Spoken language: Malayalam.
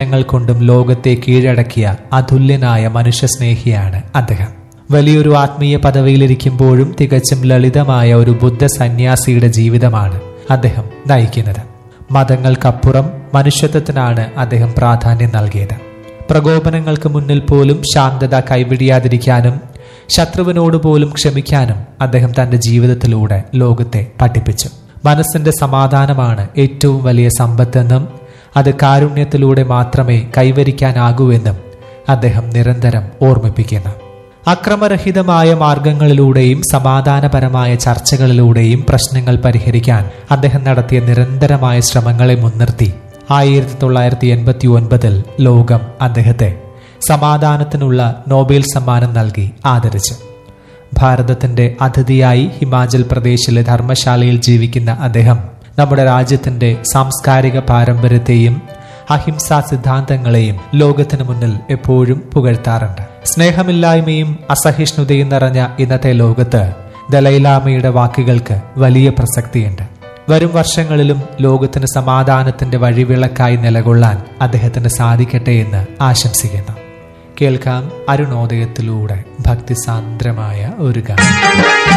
പരീക്ഷണങ്ങൾ കൊണ്ടും ലോകത്തെ കീഴടക്കിയ അതുല്യനായ മനുഷ്യസ്നേഹിയാണ് അദ്ദേഹം വലിയൊരു ആത്മീയ പദവിയിലിരിക്കുമ്പോഴും തികച്ചും ലളിതമായ ഒരു ബുദ്ധ സന്യാസിയുടെ ജീവിതമാണ് അദ്ദേഹം നയിക്കുന്നത് മതങ്ങൾക്കപ്പുറം മനുഷ്യത്വത്തിനാണ് അദ്ദേഹം പ്രാധാന്യം നൽകിയത് പ്രകോപനങ്ങൾക്ക് മുന്നിൽ പോലും ശാന്തത കൈവിടിയാതിരിക്കാനും ശത്രുവിനോട് പോലും ക്ഷമിക്കാനും അദ്ദേഹം തന്റെ ജീവിതത്തിലൂടെ ലോകത്തെ പഠിപ്പിച്ചു മനസ്സിന്റെ സമാധാനമാണ് ഏറ്റവും വലിയ സമ്പത്തെന്നും അത് കാരുണ്യത്തിലൂടെ മാത്രമേ കൈവരിക്കാനാകൂ എന്നും അദ്ദേഹം നിരന്തരം ഓർമ്മിപ്പിക്കുന്നു അക്രമരഹിതമായ മാർഗങ്ങളിലൂടെയും സമാധാനപരമായ ചർച്ചകളിലൂടെയും പ്രശ്നങ്ങൾ പരിഹരിക്കാൻ അദ്ദേഹം നടത്തിയ നിരന്തരമായ ശ്രമങ്ങളെ മുൻനിർത്തി ആയിരത്തി തൊള്ളായിരത്തി എൺപത്തി ഒൻപതിൽ ലോകം അദ്ദേഹത്തെ സമാധാനത്തിനുള്ള നോബൽ സമ്മാനം നൽകി ആദരിച്ചു ഭാരതത്തിന്റെ അതിഥിയായി ഹിമാചൽ പ്രദേശിലെ ധർമ്മശാലയിൽ ജീവിക്കുന്ന അദ്ദേഹം നമ്മുടെ രാജ്യത്തിന്റെ സാംസ്കാരിക പാരമ്പര്യത്തെയും അഹിംസാ സിദ്ധാന്തങ്ങളെയും ലോകത്തിനു മുന്നിൽ എപ്പോഴും പുകഴ്ത്താറുണ്ട് സ്നേഹമില്ലായ്മയും അസഹിഷ്ണുതയും നിറഞ്ഞ ഇന്നത്തെ ലോകത്ത് ദലൈലാമയുടെ വാക്കുകൾക്ക് വലിയ പ്രസക്തിയുണ്ട് വരും വർഷങ്ങളിലും ലോകത്തിന് സമാധാനത്തിന്റെ വഴിവിളക്കായി നിലകൊള്ളാൻ അദ്ദേഹത്തിന് സാധിക്കട്ടെ എന്ന് ആശംസിക്കുന്നു കേൾക്കാം അരുണോദയത്തിലൂടെ ഭക്തിസാന്ദ്രമായ ഒരു ഗാനം